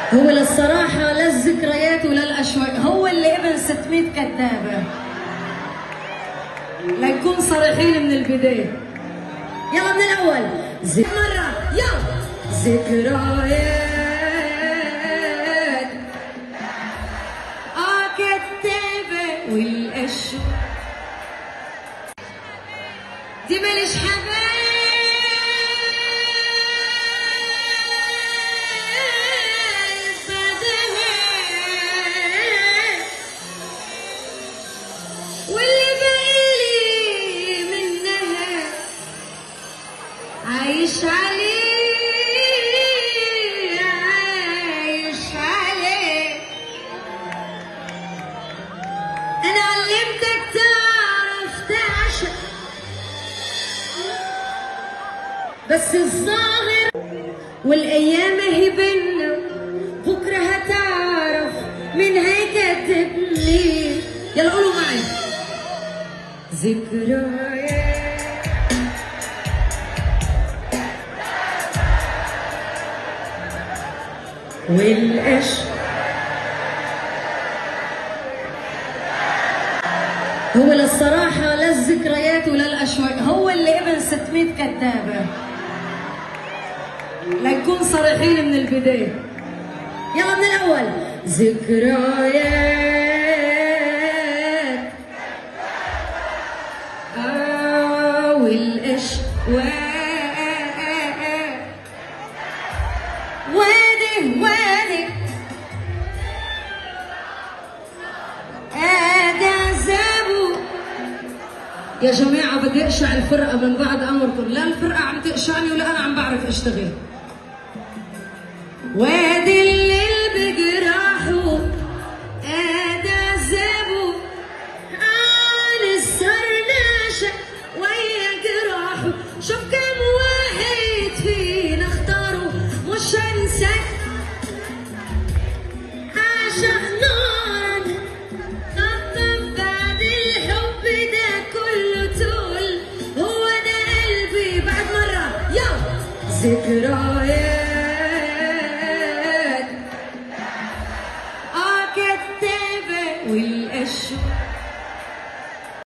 هو للصراحة لا الذكريات ولا الأشواق هو اللي ابن 600 كذابة لنكون صريحين من البداية يلا من الأول زي مرة يلا ذكريات آه كذابة والأشواق دي ماليش حبايب بدلها واللي بقلي منها عايش عليه عايش عليه انا علمتك تعرف تعشق بس الظاهر والايام هي بينا بكره هتعرف مين هيكذبني يلا قولوا معي ذكريات والأشواق هو للصراحة لا الذكريات ولا الأشواق هو اللي ابن 600 كذابة لنكون صريحين من البداية يلا من الأول ذكريات آه والأشواق وادي وادي هذا زابو يا جماعة بدي أقشع الفرقة من بعد أمركم لا الفرقة عم تقشعني ولا أنا عم بعرف أشتغل وادي الليل بجراحه هذا زابو عن السرناشة ويا جراحه شوف كم واحد فينا اختاروا مش هنساك عاشق نار طبطب بعد الحب ده كله تقول هو ده قلبي بعد مرة يلا ذكريات